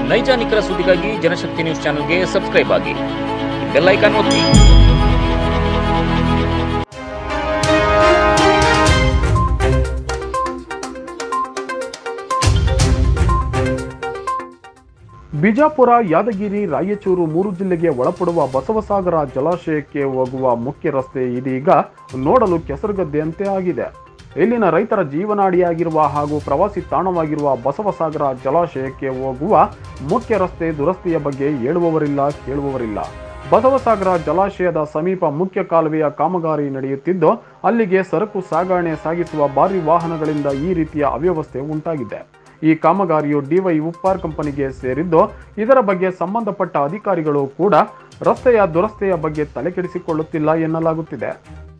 ನೈಜ ನಿಖರ ಸುದ್ದಿಗಾಗಿ ಜನಶಕ್ತಿ ನ್ಯೂಸ್ ಚಾನೆಲ್ಗೆ ಸಬ್ಸ್ಕ್ರೈಬ್ ಆಗಿ ಬೆಲ್ ಐಕಾನ್ ಒತ್ತಿ ಬಿಜಾಪುರ ಯಾದಗಿರಿ ರಾಯಚೂರು ಮೂರು ಜಿಲ್ಲೆಗೆ ಒಳಪಡುವ ಬಸವಸಾಗರ ಜಲಾಶಯಕ್ಕೆ ಹೋಗುವ ಮುಖ್ಯ ರಸ್ತೆ ಇದೀಗ ನೋಡಲು ಕೆಸರುಗದ್ದೆಯಂತೆ ಆಗಿದೆ ಇಲ್ಲಿನ ರೈತರ ಜೀವನಾಡಿಯಾಗಿರುವ ಹಾಗೂ ಪ್ರವಾಸಿ ತಾಣವಾಗಿರುವ ಬಸವಸಾಗರ ಜಲಾಶಯಕ್ಕೆ ಹೋಗುವ ಮುಖ್ಯ ರಸ್ತೆ ದುರಸ್ತಿಯ ಬಗ್ಗೆ ಹೇಳುವವರಿಲ್ಲ ಕೇಳುವವರಿಲ್ಲ ಬಸವಸಾಗರ ಜಲಾಶಯದ ಸಮೀಪ ಮುಖ್ಯ ಕಾಲುವೆಯ ಕಾಮಗಾರಿ ನಡೆಯುತ್ತಿದ್ದು ಅಲ್ಲಿಗೆ ಸರಕು ಸಾಗಣೆ ಸಾಗಿಸುವ ಭಾರಿ ವಾಹನಗಳಿಂದ ಈ ರೀತಿಯ ಅವ್ಯವಸ್ಥೆ ಉಂಟಾಗಿದೆ ಈ ಕಾಮಗಾರಿಯು ಡಿವೈ ಉಪ್ಪಾರ್ ಕಂಪನಿಗೆ ಸೇರಿದ್ದು ಇದರ ಬಗ್ಗೆ ಸಂಬಂಧಪಟ್ಟ ಅಧಿಕಾರಿಗಳು ಕೂಡ ರಸ್ತೆಯ ದುರಸ್ತೆಯ ಬಗ್ಗೆ ತಲೆಕೆಡಿಸಿಕೊಳ್ಳುತ್ತಿಲ್ಲ ಎನ್ನಲಾಗುತ್ತಿದೆ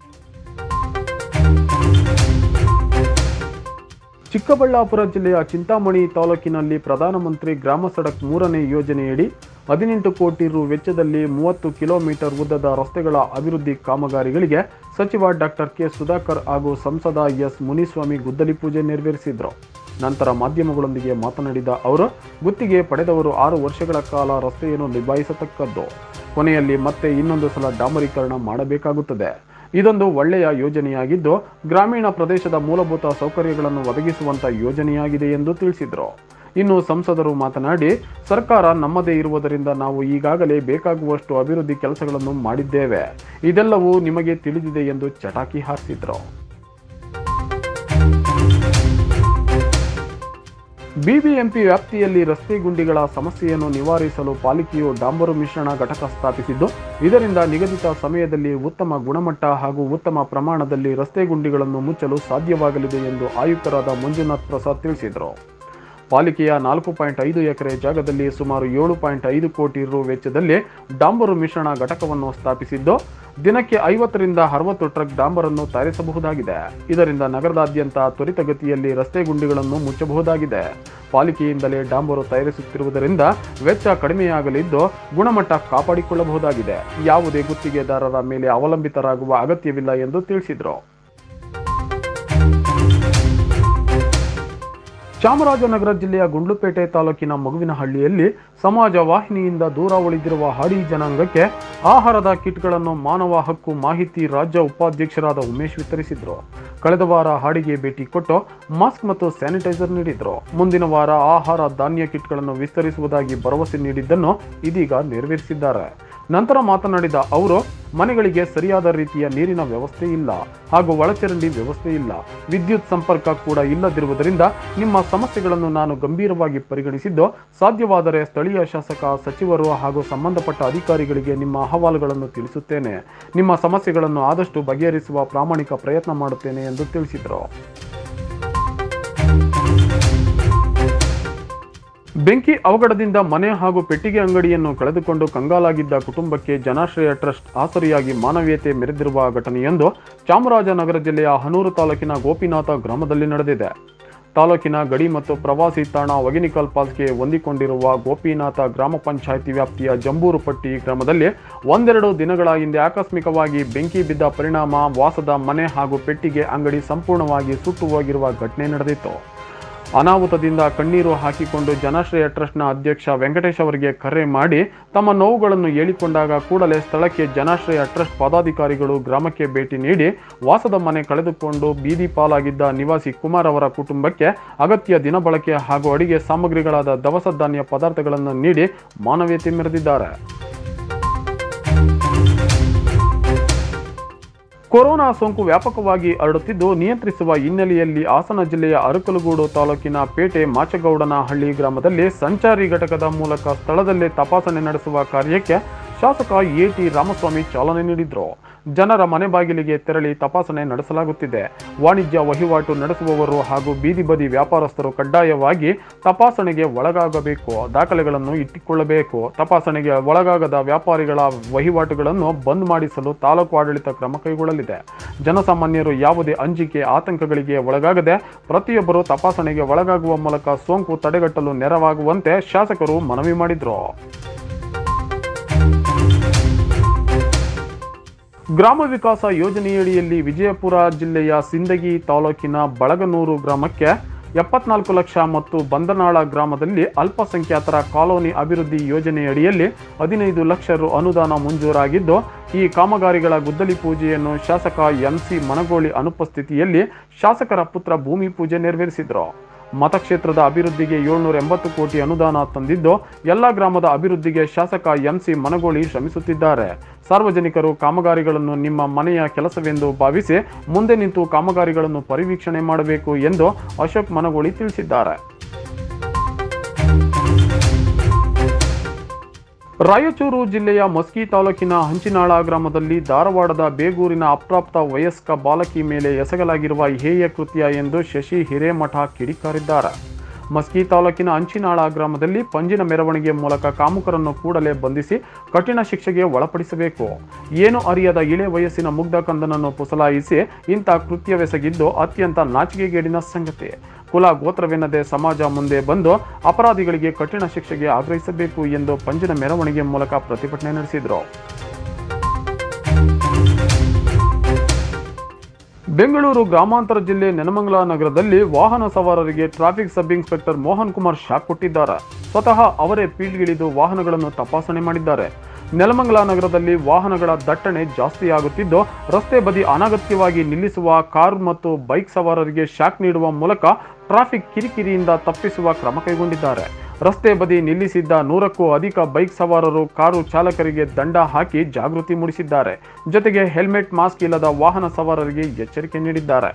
ಚಿಕ್ಕಬಳ್ಳಾಪುರ ಜಿಲ್ಲೆಯ ಚಿಂತಾಮಣಿ ತಾಲೂಕಿನಲ್ಲಿ ಪ್ರಧಾನಮಂತ್ರಿ ಗ್ರಾಮ ಸಡಕ್ ಮೂರನೇ ಯೋಜನೆಯಡಿ ಹದಿನೆಂಟು ಕೋಟಿ ರು ವೆಚ್ಚದಲ್ಲಿ ಮೂವತ್ತು ಕಿಲೋಮೀಟರ್ ಉದ್ದದ ರಸ್ತೆಗಳ ಅಭಿವೃದ್ಧಿ ಕಾಮಗಾರಿಗಳಿಗೆ ಸಚಿವ ಡಾಕ್ಟರ್ ಕೆ ಸುಧಾಕರ್ ಹಾಗೂ ಸಂಸದ ಎಸ್ ಮುನಿಸ್ವಾಮಿ ಗುದ್ದಲಿ ಪೂಜೆ ನೆರವೇರಿಸಿದ್ರು ನಂತರ ಮಾಧ್ಯಮಗಳೊಂದಿಗೆ ಮಾತನಾಡಿದ ಅವರು ಗುತ್ತಿಗೆ ಪಡೆದವರು ಆರು ವರ್ಷಗಳ ಕಾಲ ರಸ್ತೆಯನ್ನು ನಿಭಾಯಿಸತಕ್ಕದ್ದು ಕೊನೆಯಲ್ಲಿ ಮತ್ತೆ ಇನ್ನೊಂದು ಸಲ ಡಾಮರೀಕರಣ ಮಾಡಬೇಕಾಗುತ್ತದೆ ಇದೊಂದು ಒಳ್ಳೆಯ ಯೋಜನೆಯಾಗಿದ್ದು ಗ್ರಾಮೀಣ ಪ್ರದೇಶದ ಮೂಲಭೂತ ಸೌಕರ್ಯಗಳನ್ನು ಒದಗಿಸುವಂತ ಯೋಜನೆಯಾಗಿದೆ ಎಂದು ತಿಳಿಸಿದರು ಇನ್ನು ಸಂಸದರು ಮಾತನಾಡಿ ಸರ್ಕಾರ ನಮ್ಮದೇ ಇರುವುದರಿಂದ ನಾವು ಈಗಾಗಲೇ ಬೇಕಾಗುವಷ್ಟು ಅಭಿವೃದ್ಧಿ ಕೆಲಸಗಳನ್ನು ಮಾಡಿದ್ದೇವೆ ಇದೆಲ್ಲವೂ ನಿಮಗೆ ತಿಳಿದಿದೆ ಎಂದು ಚಟಾಕಿ ಹಾರಿಸಿದ್ರು ಬಿಬಿಎಂಪಿ ವ್ಯಾಪ್ತಿಯಲ್ಲಿ ರಸ್ತೆ ಗುಂಡಿಗಳ ಸಮಸ್ಯೆಯನ್ನು ನಿವಾರಿಸಲು ಪಾಲಿಕೆಯು ಡಾಂಬರು ಮಿಶ್ರಣ ಘಟಕ ಸ್ಥಾಪಿಸಿದ್ದು ಇದರಿಂದ ನಿಗದಿತ ಸಮಯದಲ್ಲಿ ಉತ್ತಮ ಗುಣಮಟ್ಟ ಹಾಗೂ ಉತ್ತಮ ಪ್ರಮಾಣದಲ್ಲಿ ರಸ್ತೆ ಗುಂಡಿಗಳನ್ನು ಮುಚ್ಚಲು ಸಾಧ್ಯವಾಗಲಿದೆ ಎಂದು ಆಯುಕ್ತರಾದ ಮಂಜುನಾಥ್ ಪ್ರಸಾದ್ ತಿಳಿಸಿದರು ಪಾಲಿಕೆಯ ನಾಲ್ಕು ಪಾಯಿಂಟ್ ಐದು ಎಕರೆ ಜಾಗದಲ್ಲಿ ಸುಮಾರು ಏಳು ಪಾಯಿಂಟ್ ಐದು ಕೋಟಿ ರು ವೆಚ್ಚದಲ್ಲಿ ಡಾಂಬರು ಮಿಶ್ರಣ ಘಟಕವನ್ನು ಸ್ಥಾಪಿಸಿದ್ದು ದಿನಕ್ಕೆ ಐವತ್ತರಿಂದ ಅರವತ್ತು ಟ್ರಕ್ ಡಾಂಬರನ್ನು ತಯಾರಿಸಬಹುದಾಗಿದೆ ಇದರಿಂದ ನಗರದಾದ್ಯಂತ ತ್ವರಿತಗತಿಯಲ್ಲಿ ರಸ್ತೆ ಗುಂಡಿಗಳನ್ನು ಮುಚ್ಚಬಹುದಾಗಿದೆ ಪಾಲಿಕೆಯಿಂದಲೇ ಡಾಂಬರು ತಯಾರಿಸುತ್ತಿರುವುದರಿಂದ ವೆಚ್ಚ ಕಡಿಮೆಯಾಗಲಿದ್ದು ಗುಣಮಟ್ಟ ಕಾಪಾಡಿಕೊಳ್ಳಬಹುದಾಗಿದೆ ಯಾವುದೇ ಗುತ್ತಿಗೆದಾರರ ಮೇಲೆ ಅವಲಂಬಿತರಾಗುವ ಅಗತ್ಯವಿಲ್ಲ ಎಂದು ತಿಳಿಸಿದರು ಚಾಮರಾಜನಗರ ಜಿಲ್ಲೆಯ ಗುಂಡ್ಲುಪೇಟೆ ತಾಲೂಕಿನ ಮಗುವಿನಹಳ್ಳಿಯಲ್ಲಿ ಸಮಾಜ ವಾಹಿನಿಯಿಂದ ದೂರ ಉಳಿದಿರುವ ಹಾಡಿ ಜನಾಂಗಕ್ಕೆ ಆಹಾರದ ಕಿಟ್ಗಳನ್ನು ಮಾನವ ಹಕ್ಕು ಮಾಹಿತಿ ರಾಜ್ಯ ಉಪಾಧ್ಯಕ್ಷರಾದ ಉಮೇಶ್ ವಿತರಿಸಿದ್ರು ಕಳೆದ ವಾರ ಹಾಡಿಗೆ ಭೇಟಿ ಕೊಟ್ಟು ಮಾಸ್ಕ್ ಮತ್ತು ಸ್ಯಾನಿಟೈಸರ್ ನೀಡಿದ್ರು ಮುಂದಿನ ವಾರ ಆಹಾರ ಧಾನ್ಯ ಕಿಟ್ಗಳನ್ನು ವಿಸ್ತರಿಸುವುದಾಗಿ ಭರವಸೆ ನೀಡಿದ್ದನ್ನು ಇದೀಗ ನೆರವೇರಿಸಿದ್ದಾರೆ ನಂತರ ಮಾತನಾಡಿದ ಅವರು ಮನೆಗಳಿಗೆ ಸರಿಯಾದ ರೀತಿಯ ನೀರಿನ ವ್ಯವಸ್ಥೆ ಇಲ್ಲ ಹಾಗೂ ಒಳಚರಂಡಿ ವ್ಯವಸ್ಥೆ ಇಲ್ಲ ವಿದ್ಯುತ್ ಸಂಪರ್ಕ ಕೂಡ ಇಲ್ಲದಿರುವುದರಿಂದ ನಿಮ್ಮ ಸಮಸ್ಯೆಗಳನ್ನು ನಾನು ಗಂಭೀರವಾಗಿ ಪರಿಗಣಿಸಿದ್ದು ಸಾಧ್ಯವಾದರೆ ಸ್ಥಳೀಯ ಶಾಸಕ ಸಚಿವರು ಹಾಗೂ ಸಂಬಂಧಪಟ್ಟ ಅಧಿಕಾರಿಗಳಿಗೆ ನಿಮ್ಮ ಅಹವಾಲುಗಳನ್ನು ತಿಳಿಸುತ್ತೇನೆ ನಿಮ್ಮ ಸಮಸ್ಯೆಗಳನ್ನು ಆದಷ್ಟು ಬಗೆಹರಿಸುವ ಪ್ರಾಮಾಣಿಕ ಪ್ರಯತ್ನ ಮಾಡುತ್ತೇನೆ ಎಂದು ತಿಳಿಸಿದರು ಬೆಂಕಿ ಅವಘಡದಿಂದ ಮನೆ ಹಾಗೂ ಪೆಟ್ಟಿಗೆ ಅಂಗಡಿಯನ್ನು ಕಳೆದುಕೊಂಡು ಕಂಗಾಲಾಗಿದ್ದ ಕುಟುಂಬಕ್ಕೆ ಜನಾಶ್ರಯ ಟ್ರಸ್ಟ್ ಆಸರಿಯಾಗಿ ಮಾನವೀಯತೆ ಮೆರೆದಿರುವ ಘಟನೆಯೊಂದು ಚಾಮರಾಜನಗರ ಜಿಲ್ಲೆಯ ಹನೂರು ತಾಲೂಕಿನ ಗೋಪಿನಾಥ ಗ್ರಾಮದಲ್ಲಿ ನಡೆದಿದೆ ತಾಲೂಕಿನ ಗಡಿ ಮತ್ತು ಪ್ರವಾಸಿ ತಾಣ ಒಗಿನಿಕಲ್ ಪಾಲ್ಸ್ಗೆ ಹೊಂದಿಕೊಂಡಿರುವ ಗೋಪಿನಾಥ ಗ್ರಾಮ ಪಂಚಾಯಿತಿ ವ್ಯಾಪ್ತಿಯ ಜಂಬೂರುಪಟ್ಟಿ ಗ್ರಾಮದಲ್ಲಿ ಒಂದೆರಡು ದಿನಗಳ ಹಿಂದೆ ಆಕಸ್ಮಿಕವಾಗಿ ಬೆಂಕಿ ಬಿದ್ದ ಪರಿಣಾಮ ವಾಸದ ಮನೆ ಹಾಗೂ ಪೆಟ್ಟಿಗೆ ಅಂಗಡಿ ಸಂಪೂರ್ಣವಾಗಿ ಸುಟ್ಟು ಹೋಗಿರುವ ಘಟನೆ ನಡೆದಿತ್ತು ಅನಾಹುತದಿಂದ ಕಣ್ಣೀರು ಹಾಕಿಕೊಂಡು ಜನಾಶ್ರಯ ಟ್ರಸ್ಟ್ನ ಅಧ್ಯಕ್ಷ ವೆಂಕಟೇಶ್ ಅವರಿಗೆ ಕರೆ ಮಾಡಿ ತಮ್ಮ ನೋವುಗಳನ್ನು ಹೇಳಿಕೊಂಡಾಗ ಕೂಡಲೇ ಸ್ಥಳಕ್ಕೆ ಜನಾಶ್ರಯ ಟ್ರಸ್ಟ್ ಪದಾಧಿಕಾರಿಗಳು ಗ್ರಾಮಕ್ಕೆ ಭೇಟಿ ನೀಡಿ ವಾಸದ ಮನೆ ಕಳೆದುಕೊಂಡು ಬೀದಿ ಪಾಲಾಗಿದ್ದ ನಿವಾಸಿ ಕುಮಾರ್ ಅವರ ಕುಟುಂಬಕ್ಕೆ ಅಗತ್ಯ ದಿನಬಳಕೆ ಹಾಗೂ ಅಡಿಗೆ ಸಾಮಗ್ರಿಗಳಾದ ದವಸ ಧಾನ್ಯ ಪದಾರ್ಥಗಳನ್ನು ನೀಡಿ ಮಾನವೀಯತೆ ಮೆರೆದಿದ್ದಾರೆ ಕೊರೋನಾ ಸೋಂಕು ವ್ಯಾಪಕವಾಗಿ ಹರಡುತ್ತಿದ್ದು ನಿಯಂತ್ರಿಸುವ ಹಿನ್ನೆಲೆಯಲ್ಲಿ ಹಾಸನ ಜಿಲ್ಲೆಯ ಅರಕಲಗೂಡು ತಾಲೂಕಿನ ಪೇಟೆ ಮಾಚಗೌಡನಹಳ್ಳಿ ಗ್ರಾಮದಲ್ಲಿ ಸಂಚಾರಿ ಘಟಕದ ಮೂಲಕ ಸ್ಥಳದಲ್ಲೇ ತಪಾಸಣೆ ನಡೆಸುವ ಕಾರ್ಯಕ್ಕೆ ಶಾಸಕ ಎಟಿ ರಾಮಸ್ವಾಮಿ ಚಾಲನೆ ನೀಡಿದ್ರು ಜನರ ಮನೆ ಬಾಗಿಲಿಗೆ ತೆರಳಿ ತಪಾಸಣೆ ನಡೆಸಲಾಗುತ್ತಿದೆ ವಾಣಿಜ್ಯ ವಹಿವಾಟು ನಡೆಸುವವರು ಹಾಗೂ ಬೀದಿ ಬದಿ ವ್ಯಾಪಾರಸ್ಥರು ಕಡ್ಡಾಯವಾಗಿ ತಪಾಸಣೆಗೆ ಒಳಗಾಗಬೇಕು ದಾಖಲೆಗಳನ್ನು ಇಟ್ಟುಕೊಳ್ಳಬೇಕು ತಪಾಸಣೆಗೆ ಒಳಗಾಗದ ವ್ಯಾಪಾರಿಗಳ ವಹಿವಾಟುಗಳನ್ನು ಬಂದ್ ಮಾಡಿಸಲು ತಾಲೂಕು ಆಡಳಿತ ಕ್ರಮ ಕೈಗೊಳ್ಳಲಿದೆ ಜನಸಾಮಾನ್ಯರು ಯಾವುದೇ ಅಂಜಿಕೆ ಆತಂಕಗಳಿಗೆ ಒಳಗಾಗದೆ ಪ್ರತಿಯೊಬ್ಬರು ತಪಾಸಣೆಗೆ ಒಳಗಾಗುವ ಮೂಲಕ ಸೋಂಕು ತಡೆಗಟ್ಟಲು ನೆರವಾಗುವಂತೆ ಶಾಸಕರು ಮನವಿ ಮಾಡಿದರು ಗ್ರಾಮ ವಿಕಾಸ ಯೋಜನೆಯಡಿಯಲ್ಲಿ ವಿಜಯಪುರ ಜಿಲ್ಲೆಯ ಸಿಂದಗಿ ತಾಲೂಕಿನ ಬಳಗನೂರು ಗ್ರಾಮಕ್ಕೆ ಎಪ್ಪತ್ನಾಲ್ಕು ಲಕ್ಷ ಮತ್ತು ಬಂದನಾಳ ಗ್ರಾಮದಲ್ಲಿ ಅಲ್ಪಸಂಖ್ಯಾತರ ಕಾಲೋನಿ ಅಭಿವೃದ್ಧಿ ಯೋಜನೆಯಡಿಯಲ್ಲಿ ಹದಿನೈದು ಲಕ್ಷ ರು ಅನುದಾನ ಮಂಜೂರಾಗಿದ್ದು ಈ ಕಾಮಗಾರಿಗಳ ಗುದ್ದಲಿ ಪೂಜೆಯನ್ನು ಶಾಸಕ ಎಂಸಿ ಮನಗೋಳಿ ಅನುಪಸ್ಥಿತಿಯಲ್ಲಿ ಶಾಸಕರ ಪುತ್ರ ಭೂಮಿ ಪೂಜೆ ನೆರವೇರಿಸಿದರು ಮತಕ್ಷೇತ್ರದ ಅಭಿವೃದ್ಧಿಗೆ ಏಳ್ನೂರ ಎಂಬತ್ತು ಕೋಟಿ ಅನುದಾನ ತಂದಿದ್ದು ಎಲ್ಲ ಗ್ರಾಮದ ಅಭಿವೃದ್ಧಿಗೆ ಶಾಸಕ ಎಂಸಿ ಮನಗೋಳಿ ಶ್ರಮಿಸುತ್ತಿದ್ದಾರೆ ಸಾರ್ವಜನಿಕರು ಕಾಮಗಾರಿಗಳನ್ನು ನಿಮ್ಮ ಮನೆಯ ಕೆಲಸವೆಂದು ಭಾವಿಸಿ ಮುಂದೆ ನಿಂತು ಕಾಮಗಾರಿಗಳನ್ನು ಪರಿವೀಕ್ಷಣೆ ಮಾಡಬೇಕು ಎಂದು ಅಶೋಕ್ ಮನಗೋಳಿ ತಿಳಿಸಿದ್ದಾರೆ ರಾಯಚೂರು ಜಿಲ್ಲೆಯ ಮಸ್ಕಿ ತಾಲೂಕಿನ ಹಂಚಿನಾಳ ಗ್ರಾಮದಲ್ಲಿ ಧಾರವಾಡದ ಬೇಗೂರಿನ ಅಪ್ರಾಪ್ತ ವಯಸ್ಕ ಬಾಲಕಿ ಮೇಲೆ ಎಸಗಲಾಗಿರುವ ಹೇಯ ಕೃತ್ಯ ಎಂದು ಶಶಿ ಹಿರೇಮಠ ಕಿಡಿಕಾರಿದ್ದಾರೆ ಮಸ್ಕಿ ತಾಲೂಕಿನ ಅಂಚಿನಾಳ ಗ್ರಾಮದಲ್ಲಿ ಪಂಜಿನ ಮೆರವಣಿಗೆ ಮೂಲಕ ಕಾಮುಕರನ್ನು ಕೂಡಲೇ ಬಂಧಿಸಿ ಕಠಿಣ ಶಿಕ್ಷೆಗೆ ಒಳಪಡಿಸಬೇಕು ಏನು ಅರಿಯದ ಇಳೆ ವಯಸ್ಸಿನ ಮುಗ್ಧ ಕಂದನನ್ನು ಪುಸಲಾಯಿಸಿ ಇಂಥ ಕೃತ್ಯವೆಸಗಿದ್ದು ಅತ್ಯಂತ ನಾಚಿಕೆಗೇಡಿನ ಸಂಗತಿ ಕುಲ ಗೋತ್ರವೆನ್ನದೆ ಸಮಾಜ ಮುಂದೆ ಬಂದು ಅಪರಾಧಿಗಳಿಗೆ ಕಠಿಣ ಶಿಕ್ಷೆಗೆ ಆಗ್ರಹಿಸಬೇಕು ಎಂದು ಪಂಜಿನ ಮೆರವಣಿಗೆ ಮೂಲಕ ಪ್ರತಿಭಟನೆ ನಡೆಸಿದರು ಬೆಂಗಳೂರು ಗ್ರಾಮಾಂತರ ಜಿಲ್ಲೆ ನೆನಮಂಗಲ ನಗರದಲ್ಲಿ ವಾಹನ ಸವಾರರಿಗೆ traffic sub inspector Mohan Kumar shock ಕೊಟ್ಟಿದ್ದಾರೆ ಸ್ವತಃ ಅವರೇ ಫೀಲ್ಡ್ಗಿಳಿದು ವಾಹನಗಳನ್ನು ತಪಾಸಣೆ ಮಾಡಿದ್ದಾರೆ ನೆಲಮಂಗಲ ನಗರದಲ್ಲಿ ವಾಹನಗಳ ದಟ್ಟಣೆ ಜಾಸ್ತಿಯಾಗುತ್ತಿದ್ದು ರಸ್ತೆ ಬದಿ ಅನಗತ್ಯವಾಗಿ ನಿಲ್ಲಿಸುವ ಕಾರ್ ಮತ್ತು ಬೈಕ್ ಸವಾರರಿಗೆ ಶಾಕ್ ನೀಡುವ ಮೂಲಕ ಟ್ರಾಫಿಕ್ ಕಿರಿಕಿರಿಯಿಂದ ತಪ್ಪಿಸುವ ಕ್ರಮ ಕೈಗೊಂಡಿದ್ದಾರೆ ರಸ್ತೆ ಬದಿ ನಿಲ್ಲಿಸಿದ್ದ ನೂರಕ್ಕೂ ಅಧಿಕ ಬೈಕ್ ಸವಾರರು ಕಾರು ಚಾಲಕರಿಗೆ ದಂಡ ಹಾಕಿ ಜಾಗೃತಿ ಮೂಡಿಸಿದ್ದಾರೆ ಜೊತೆಗೆ ಹೆಲ್ಮೆಟ್ ಮಾಸ್ಕ್ ಇಲ್ಲದ ವಾಹನ ಸವಾರರಿಗೆ ಎಚ್ಚರಿಕೆ ನೀಡಿದ್ದಾರೆ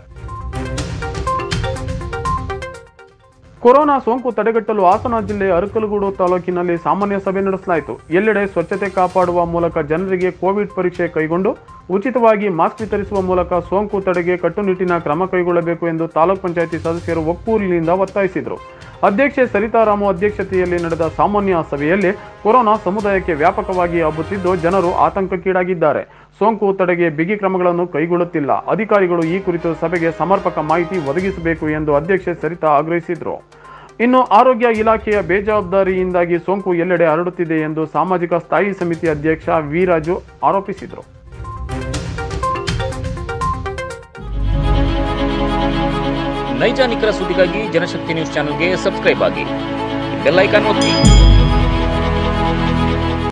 ಕೊರೋನಾ ಸೋಂಕು ತಡೆಗಟ್ಟಲು ಹಾಸನ ಜಿಲ್ಲೆ ಅರಕಲಗೂಡು ತಾಲೂಕಿನಲ್ಲಿ ಸಾಮಾನ್ಯ ಸಭೆ ನಡೆಸಲಾಯಿತು ಎಲ್ಲೆಡೆ ಸ್ವಚ್ಛತೆ ಕಾಪಾಡುವ ಮೂಲಕ ಜನರಿಗೆ ಕೋವಿಡ್ ಪರೀಕ್ಷೆ ಕೈಗೊಂಡು ಉಚಿತವಾಗಿ ಮಾಸ್ಕ್ ವಿತರಿಸುವ ಮೂಲಕ ಸೋಂಕು ತಡೆಗೆ ಕಟ್ಟುನಿಟ್ಟಿನ ಕ್ರಮ ಕೈಗೊಳ್ಳಬೇಕು ಎಂದು ತಾಲೂಕ್ ಪಂಚಾಯಿತಿ ಸದಸ್ಯರು ಒಕ್ಕೂರಿನಿಂದ ಒತ್ತಾಯಿಸಿದರು ಅಧ್ಯಕ್ಷೆ ಸರಿತಾರಾಮು ಅಧ್ಯಕ್ಷತೆಯಲ್ಲಿ ನಡೆದ ಸಾಮಾನ್ಯ ಸಭೆಯಲ್ಲಿ ಕೊರೋನಾ ಸಮುದಾಯಕ್ಕೆ ವ್ಯಾಪಕವಾಗಿ ಹಬ್ಬುತ್ತಿದ್ದು ಜನರು ಆತಂಕಕ್ಕೀಡಾಗಿದ್ದಾರೆ ಸೋಂಕು ತಡೆಗೆ ಬಿಗಿ ಕ್ರಮಗಳನ್ನು ಕೈಗೊಳ್ಳುತ್ತಿಲ್ಲ ಅಧಿಕಾರಿಗಳು ಈ ಕುರಿತು ಸಭೆಗೆ ಸಮರ್ಪಕ ಮಾಹಿತಿ ಒದಗಿಸಬೇಕು ಎಂದು ಅಧ್ಯಕ್ಷೆ ಸರಿತಾ ಆಗ್ರಹಿಸಿದರು ಇನ್ನು ಆರೋಗ್ಯ ಇಲಾಖೆಯ ಬೇಜವಾಬ್ದಾರಿಯಿಂದಾಗಿ ಸೋಂಕು ಎಲ್ಲೆಡೆ ಹರಡುತ್ತಿದೆ ಎಂದು ಸಾಮಾಜಿಕ ಸ್ಥಾಯಿ ಸಮಿತಿ ಅಧ್ಯಕ್ಷ ವಿರಾಜು ಆರೋಪಿಸಿದರು ನೈಜ ನಿಖರ ಸುದ್ದಿಗಾಗಿ ಜನಶಕ್ತಿ ನ್ಯೂಸ್ ಚಾನೆಲ್ಗೆ ಸಬ್ಸ್ಕ್ರೈಬ್ ಆಗಿ ಬೆಲ್ ಐಕಾನ್ ಒತ್ತಿ